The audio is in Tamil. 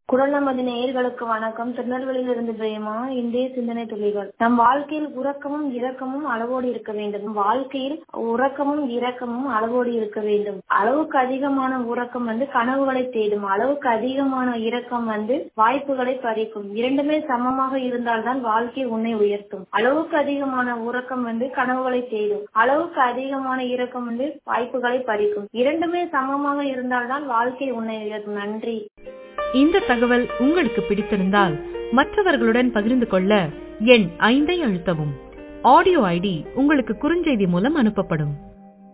குரல் நமது நேயர்களுக்கு வணக்கம் திருநெல்வேலியிலிருந்து பிரேமா இந்திய சிந்தனை துளிகள் நம் வாழ்க்கையில் உறக்கமும் இரக்கமும் அளவோடு இருக்க வேண்டும் நம் வாழ்க்கையில் உறக்கமும் இரக்கமும் அளவோடு இருக்க வேண்டும் அளவுக்கு அதிகமான உறக்கம் வந்து கனவுகளை தேடும் அளவுக்கு அதிகமான இரக்கம் வந்து வாய்ப்புகளை பறிக்கும் இரண்டுமே சமமாக இருந்தால்தான் வாழ்க்கை உன்னை உயர்த்தும் அளவுக்கு அதிகமான உறக்கம் வந்து கனவுகளை தேடும் அளவுக்கு அதிகமான இரக்கம் வந்து வாய்ப்புகளை பறிக்கும் இரண்டுமே சமமாக இருந்தால்தான் வாழ்க்கை உன்னை உயர்த்தும் நன்றி இந்த தகவல் உங்களுக்கு பிடித்திருந்தால் மற்றவர்களுடன் பகிர்ந்து கொள்ள எண் ஐந்தை அழுத்தவும் ஆடியோ ஐடி உங்களுக்கு குறுஞ்செய்தி மூலம் அனுப்பப்படும்